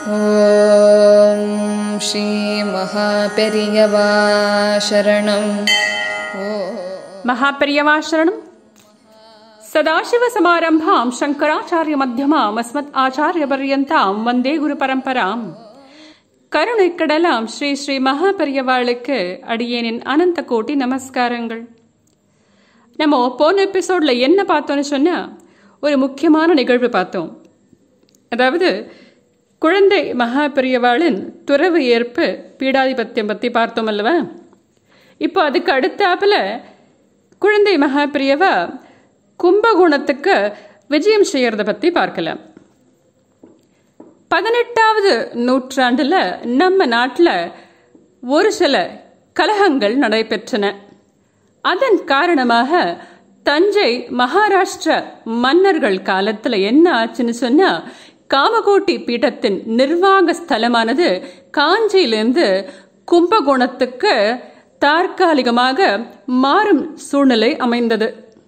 ॐ श्रीमहापेरियवा शरणम् ॐ ಮಹಾಪರ್ಯವಾ ಶರಣಂ ಸದಾಶಿವ ಸಮಾರಂಭಾಂ ಶಂಕರಾಚಾರ್ಯ ಮಧ್ಯಮಾಂ ಅಸ್ಮತ್ ಆಚಾರ್ಯ ಪರ್ಯಂತಾಂ வந்தே குரு பரம்பராம் கருணை கடலாம் ஸ்ரீ ஸ்ரீ மகாபெரியவாளுக்கு அடியேனின் அனந்த கோட்டி நமஸ்காரங்கள் நம்ம போன எபிசோட்ல என்ன பார்த்தோம்னு சொன்னா ஒரு முக்கியமான நிகழ்வு பார்த்தோம் அதாவது குழந்தை மகாபெரியவாளின் துறவு ஏற்பு பீடாதிபத்தியம் பற்றி பார்த்தோம் அல்லவா இப்போ அதுக்கு அடுத்தாப்புல குழந்தை மகாபிரியவா கும்பகோணத்துக்கு விஜயம் செய்யறத பற்றி பார்க்கலாம் பதினெட்டாவது நூற்றாண்டுல நம்ம நாட்டில் ஒரு சில கலகங்கள் நடைபெற்றன அதன் காரணமாக தஞ்சை மகாராஷ்டிர மன்னர்கள் காலத்துல என்ன ஆச்சுன்னு சொன்னா காமகோட்டி பீഠத்தின் நிர்வாக ஸ்தலமானது காஞ்சியிலிருந்து கும்பகோணத்துக்கு தற்காலிகமாக மாறும் சூழ்நிலை அமைந்தது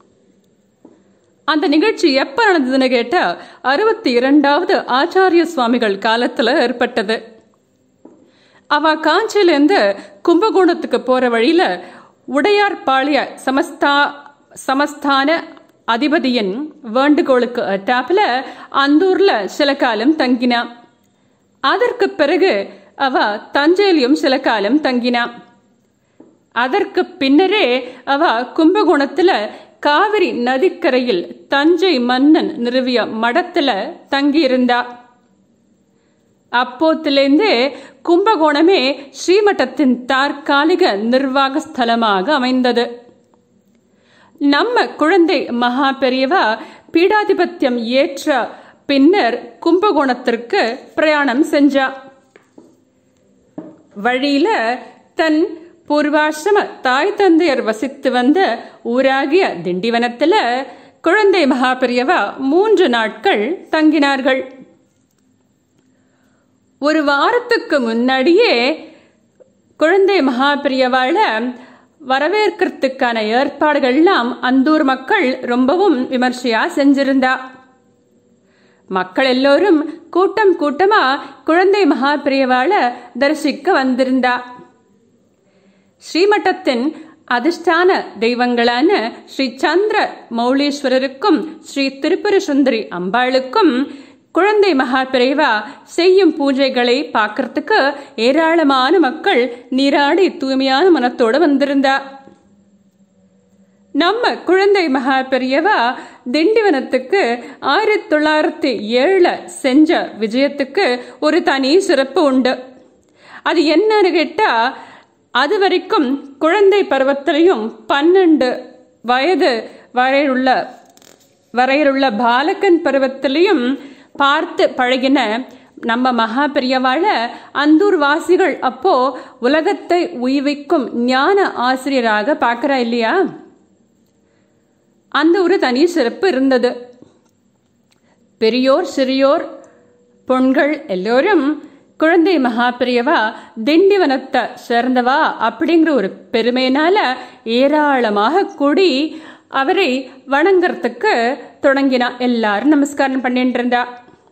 அந்த நிகழ்ச்சி எப்ப நடந்ததுன்னு கேட்டா அறுபத்தி இரண்டாவது ஆச்சாரிய சுவாமிகள் காலத்துல ஏற்பட்டது அவ காஞ்சியிலேருந்து கும்பகோணத்துக்கு போற வழியில உடையார்பாளைய சமஸ்தா சமஸ்தான அதிபதியின் வேண்டுகோளுக்கு அட்டாப்புல அந்தூர்ல சில காலம் தங்கினா அதற்கு பிறகு அவ தஞ்சையிலும் சில காலம் தங்கினா அதற்கு பின்னரே அவ கும்பகோணத்துல காவிரி நதிக்கரையில் தஞ்சை மன்னன் நிறுவிய மடத்துல தங்கியிருந்தா அப்போத்திலேருந்தே கும்பகோணமே ஸ்ரீமட்டத்தின் தற்காலிக நிர்வாக ஸ்தலமாக அமைந்தது நம்ம குழந்தை மகா பெரியவா பீடாதிபத்தியம் ஏற்ற பின்னர் கும்பகோணத்திற்கு பிரயாணம் செஞ்சா வழியில தன் பூர்வாசிரம தாய் தந்தையர் வசித்து வந்த ஊராகிய திண்டிவனத்துல குழந்தை மகாபெரியவா மூன்று நாட்கள் தங்கினார்கள் ஒரு வாரத்துக்கு முன்னாடியே குழந்தை மகாபிரியவாள வரவேற்கிறதுக்கான ஏற்பாடுகள்லாம் அந்தூர் மக்கள் ரொம்பவும் விமர்சையா செஞ்சிருந்தா மக்கள் எல்லோரும் கூட்டம் கூட்டமா குழந்தை மகாபிரியவாள தரிசிக்க வந்திருந்தா ஸ்ரீமட்டத்தின் அதிஷ்டான தெய்வங்களான ஸ்ரீ சந்திர மௌலீஸ்வரருக்கும் ஸ்ரீ திரிபுர சுந்தரி அம்பாளுக்கும் குழந்தை மகாபிரைவா செய்யும் பூஜைகளை பார்க்கறதுக்கு ஏராளமான மக்கள் நீராடி தூய்மையான மனத்தோடு வந்திருந்தா நம்ம குழந்தை மகா பெரியவா திண்டிவனத்துக்கு ஆயிரத்தி தொள்ளாயிரத்தி ஏழுல செஞ்ச விஜயத்துக்கு ஒரு தனி சிறப்பு உண்டு அது என்னன்னு கேட்டா அது வரைக்கும் குழந்தை பருவத்திலையும் பன்னெண்டு வயது வரையுள்ள வரையிலுள்ள பாலகன் பருவத்திலையும் பார்த்து பழகின நம்ம மகா பெரியவாழ அந்தூர் வாசிகள் அப்போ உலகத்தை உய்விக்கும் ஞான ஆசிரியராக பார்க்கறா இல்லையா அந்த ஒரு தனி சிறப்பு இருந்தது பெரியோர் சிறியோர் பொண்கள் எல்லோரும் குழந்தை மகாபிரியவா திண்டிவனத்தை சேர்ந்தவா அப்படிங்கிற ஒரு பெருமையினால ஏராளமாக கூடி அவரை வணங்கறதுக்கு தொடங்கினா எல்லாரும் நமஸ்காரம் பண்ணிட்டு இருந்தா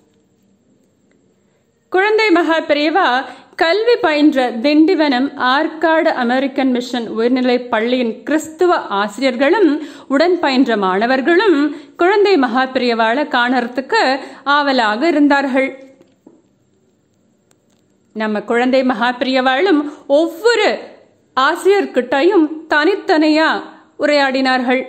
குழந்தை மகா பெரியவா கல்வி பயின்ற திண்டிவனம் ஆற்காடு அமெரிக்கன் மிஷன் உயர்நிலை பள்ளியின் கிறிஸ்துவ ஆசிரியர்களும் உடன் பயின்ற மாணவர்களும் குழந்தை மகா பெரியவாளை காணறதுக்கு ஆவலாக இருந்தார்கள் நம்ம குழந்தை மகா பிரியவாளும் ஒவ்வொரு ஆசிரியர்கிட்டையும் தனித்தனியா உரையாடினார்கள்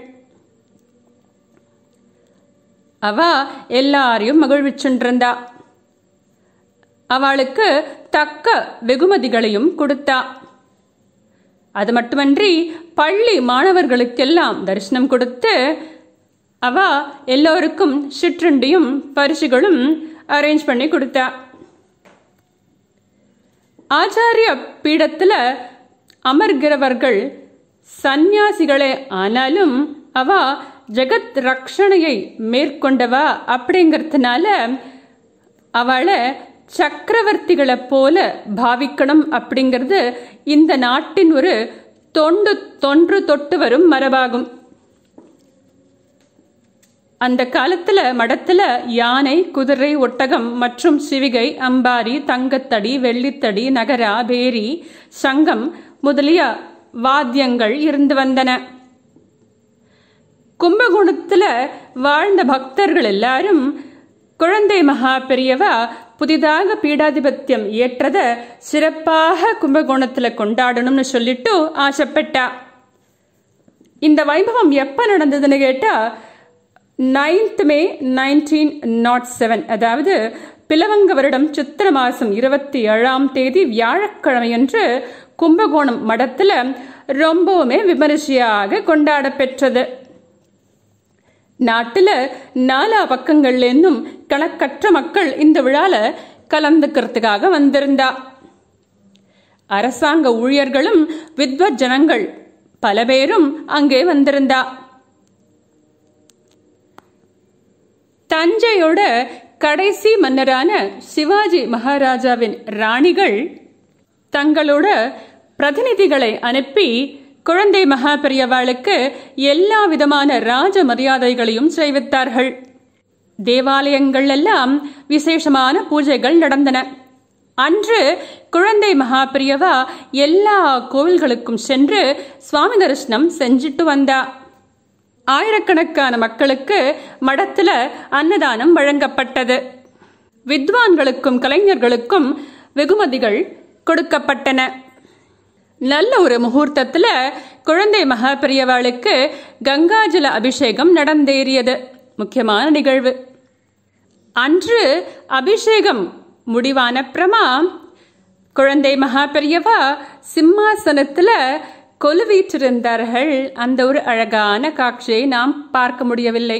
அவ எல்லாரையும் மகிழ்விச்சுண்டிருந்தா அவளுக்கு தக்க வெகுமதிகளையும் கொடுத்தா அது மட்டுமன்றி பள்ளி மாணவர்களுக்கெல்லாம் தரிசனம் கொடுத்து அவ எல்லோருக்கும் சிற்றுண்டியும் பரிசுகளும் அரேஞ்ச் பண்ணி கொடுத்தா ஆச்சாரிய பீடத்துல அமர்கிறவர்கள் சந்நியாசிகளே ஆனாலும் அவ ஜெகத் ரக்ஷணையை மேற்கொண்டவா அப்படிங்கிறதுனால அவளை சக்கரவர்த்திகளை போல பாவிக்கணும் அப்படிங்கிறது இந்த நாட்டின் ஒரு தொண்டு தொன்று தொட்டு வரும் மரபாகும் அந்த காலத்துல மடத்துல யானை குதிரை ஒட்டகம் மற்றும் சிவிகை அம்பாரி தங்கத்தடி வெள்ளித்தடி நகரா பேரி சங்கம் முதலிய வாத்தியங்கள் இருந்து வந்தன கும்பகோணத்துல வாழ்ந்த பக்தர்கள் எல்லாரும் குழந்தை மகா பெரியவா புதிதாக பீடாதிபத்தியம் ஏற்றத சிறப்பாக கும்பகோணத்துல கொண்டாடணும்னு சொல்லிட்டு ஆசைப்பட்டா இந்த வைபவம் எப்ப நடந்ததுன்னு கேட்டா ninth May nineteen nought seven அதாவது பிலவங்க வருடம் சித்திர மாசம் இருபத்தி ஏழாம் தேதி வியாழக்கிழமையன்று கும்பகோணம் மடத்துல ரொம்பவுமே விமரிசையாக கொண்டாட பெற்றது நாட்டுல நாலா பக்கங்கள்ல இருந்தும் கணக்கற்ற மக்கள் இந்த விழால கலந்துக்கிறதுக்காக வந்திருந்தா அரசாங்க ஊழியர்களும் வித்வத் ஜனங்கள் பல பேரும் அங்கே வந்திருந்தா தஞ்சையோட கடைசி மன்னரான சிவாஜி மகாராஜாவின் ராணிகள் தங்களோட பிரதிநிதிகளை அனுப்பி குழந்தை மகாபெரியவாளுக்கு எல்லா விதமான ராஜ மரியாதைகளையும் செய்வித்தார்கள் தேவாலயங்கள் எல்லாம் விசேஷமான பூஜைகள் நடந்தன அன்று குழந்தை மகாபிரியவா எல்லா கோவில்களுக்கும் சென்று சுவாமி தரிசனம் செஞ்சிட்டு வந்தா ஆயிரக்கணக்கான மக்களுக்கு மடத்துல அன்னதானம் வழங்கப்பட்டது வித்வான்களுக்கும் கலைஞர்களுக்கும் வெகுமதிகள் கொடுக்கப்பட்டன நல்ல ஒரு முகூர்த்தத்துல குழந்தை மகாபிரியவாளுக்கு கங்காஜல அபிஷேகம் நடந்தேறியது முக்கியமான நிகழ்வு அன்று அபிஷேகம் முடிவானப்புறமா குழந்தை மகாபெரியவா சிம்மாசனத்துல கொலுவீற்றிருந்தார்கள் அந்த ஒரு அழகான காட்சியை நாம் பார்க்க முடியவில்லை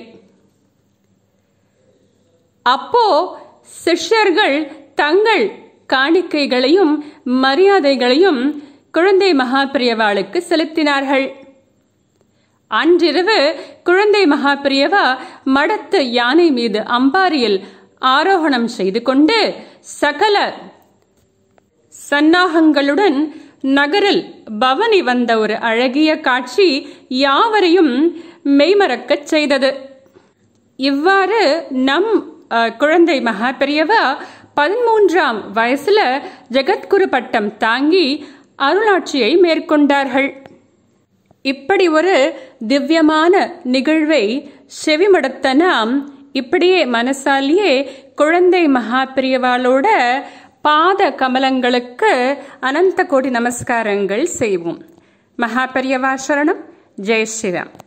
அப்போ சிஷ்யர்கள் தங்கள் காணிக்கைகளையும் மரியாதைகளையும் குழந்தை மகாபிரியவாளுக்கு செலுத்தினார்கள் அன்றிரவு குழந்தை மகாபிரியவா மடத்து யானை மீது அம்பாரியில் ஆரோகணம் செய்து கொண்டு சகல சன்னாகங்களுடன் நகரில் பவனி வந்த ஒரு அழகிய காட்சி யாவரையும் மெய்மறக்கச் செய்தது இவ்வாறு நம் அஹ், குழந்தை மகாபெரியவா பதிமூன்றாம் வயசுல ஜெகத்குரு பட்டம் தாங்கி அருளாட்சியை மேற்கொண்டார்கள் இப்படி ஒரு திவ்யமான நிகழ்வை செவிமடுத்த நாம் இப்படியே மனசாலேயே குழந்தை மகாபிரியவாளோட பாத கமலங்களுக்கு அனந்த கோடி நமஸ்காரங்கள் செய்வோம் மகாபெரியவா சரணம் ஜெய் ஸ்ரீராம்